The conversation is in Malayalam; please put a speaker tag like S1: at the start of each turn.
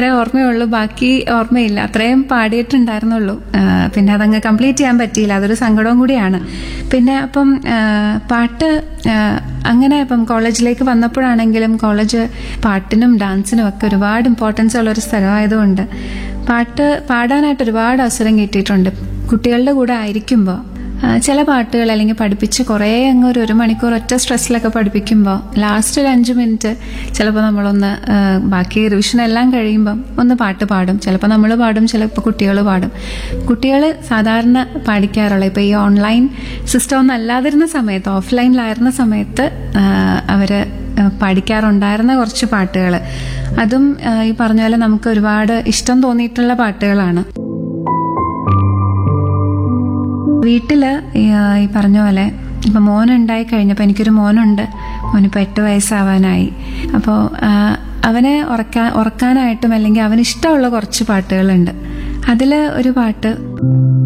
S1: അത്രേ ഓർമ്മയുള്ളൂ ബാക്കി ഓർമ്മയില്ല അത്രയും പാടിയിട്ടുണ്ടായിരുന്നുള്ളൂ ആ, പിന്നെ അതങ്ങ് കംപ്ലീറ്റ് ചെയ്യാൻ പറ്റിയില്ല അതൊരു സങ്കടവും കൂടിയാണ് പിന്നെ അപ്പം ആ, പാട്ട് ആ, അങ്ങനെ ഇപ്പം കോളേജിലേക്ക് വന്നപ്പോഴാണെങ്കിലും കോളേജ് പാട്ടിനും ഡാൻസിനും ഒക്കെ ഒരുപാട് ഇമ്പോർട്ടൻസ് ഉള്ള ഒരു സ്ഥലമായതുകൊണ്ട് പാട്ട് പാടാനായിട്ട് ഒരുപാട് അവസരം കിട്ടിയിട്ടുണ്ട് കുട്ടികളുടെ കൂടെ ആയിരിക്കുമ്പോൾ ആ, ചില പാട്ടുകൾ അല്ലെങ്കിൽ പഠിപ്പിച്ച് കുറേ അങ്ങ് ഒരു ഒരു മണിക്കൂർ ഒറ്റ സ്ട്രെസ്സിലൊക്കെ പഠിപ്പിക്കുമ്പോൾ ലാസ്റ്റ് ഒരു അഞ്ച് മിനിറ്റ് ചിലപ്പോൾ നമ്മളൊന്ന് ആ, ബാക്കി റിവിഷൻ എല്ലാം കഴിയുമ്പം ഒന്ന് പാട്ട് പാടും ചിലപ്പോൾ നമ്മൾ പാടും ചിലപ്പോൾ കുട്ടികൾ പാടും കുട്ടികൾ സാധാരണ പാടിക്കാറുള്ള ഇപ്പോൾ ഈ ഓൺലൈൻ സിസ്റ്റം ഒന്നും അല്ലാതിരുന്ന സമയത്ത് ഓഫ്ലൈനിലായിരുന്ന സമയത്ത് ആ, അവര് ആ, പഠിക്കാറുണ്ടായിരുന്ന കുറച്ച് പാട്ടുകൾ അതും ആ, ഈ പറഞ്ഞ പോലെ നമുക്ക് ഒരുപാട് ഇഷ്ടം തോന്നിയിട്ടുള്ള പാട്ടുകളാണ് വീട്ടില് ഈ, ആ, ഈ പറഞ്ഞ പോലെ ഇപ്പൊ മോനുണ്ടായി കഴിഞ്ഞപ്പോൾ എനിക്കൊരു മോനുണ്ട് മോനിപ്പോൾ എട്ട് വയസ്സാവാനായി അപ്പോൾ അവനെ ഉറക്കാൻ ഉറക്കാനായിട്ടും അല്ലെങ്കിൽ അവന് ഇഷ്ടമുള്ള കുറച്ച് പാട്ടുകളുണ്ട് അതിൽ ഒരു പാട്ട്